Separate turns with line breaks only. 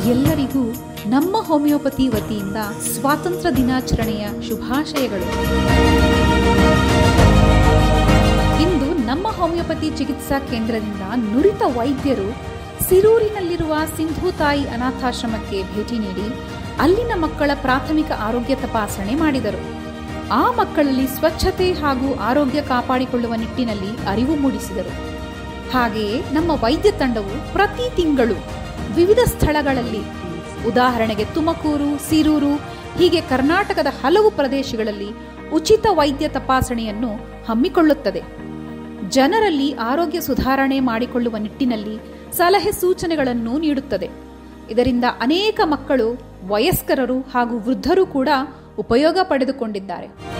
ಎಲ್ಲರಿಗೂ ನಮ್ಮ ಹೋಮಿಯೋಪತಿ ವತಿಯಿಂದ ಸ್ವಾತಂತ್ರ್ಯ ದಿನಾಚರಣೆಯ ಶುಭಾಶಯಗಳು ಇಂದು ನಮ್ಮ ಹೋಮಿಯೋಪತಿ ಚಿಕಿತ್ಸಾ ಕೇಂದ್ರದಿಂದ ನುರಿತ ವೈದ್ಯರು ಸಿರೂರಿನಲ್ಲಿರುವ ಸಿಂಧು ತಾಯಿ ಅನಾಥಾಶ್ರಮಕ್ಕೆ ಭೇಟಿ ನೀಡಿ ಅಲ್ಲಿನ ಮಕ್ಕಳ ಪ್ರಾಥಮಿಕ ಆರೋಗ್ಯ ತಪಾಸಣೆ ಮಾಡಿದರು ಆ ಮಕ್ಕಳಲ್ಲಿ ಸ್ವಚ್ಛತೆ ಹಾಗೂ ಆರೋಗ್ಯ ಕಾಪಾಡಿಕೊಳ್ಳುವ ನಿಟ್ಟಿನಲ್ಲಿ ಅರಿವು ಮೂಡಿಸಿದರು ಹಾಗೆಯೇ ನಮ್ಮ ವೈದ್ಯ ತಂಡವು ಪ್ರತಿ ತಿಂಗಳು ವಿವಿಧ ಸ್ಥಳಗಳಲ್ಲಿ ಉದಾಹರಣೆಗೆ ತುಮಕೂರು ಸಿರೂರು ಹೀಗೆ ಕರ್ನಾಟಕದ ಹಲವು ಪ್ರದೇಶಗಳಲ್ಲಿ ಉಚಿತ ವೈದ್ಯ ತಪಾಸಣೆಯನ್ನು ಹಮ್ಮಿಕೊಳ್ಳುತ್ತದೆ ಜನರಲ್ಲಿ ಆರೋಗ್ಯ ಸುಧಾರಣೆ ಮಾಡಿಕೊಳ್ಳುವ ನಿಟ್ಟಿನಲ್ಲಿ ಸಲಹೆ ಸೂಚನೆಗಳನ್ನು ನೀಡುತ್ತದೆ ಇದರಿಂದ ಅನೇಕ ಮಕ್ಕಳು ವಯಸ್ಕರರು ಹಾಗೂ ವೃದ್ಧರು ಕೂಡ ಉಪಯೋಗ ಪಡೆದುಕೊಂಡಿದ್ದಾರೆ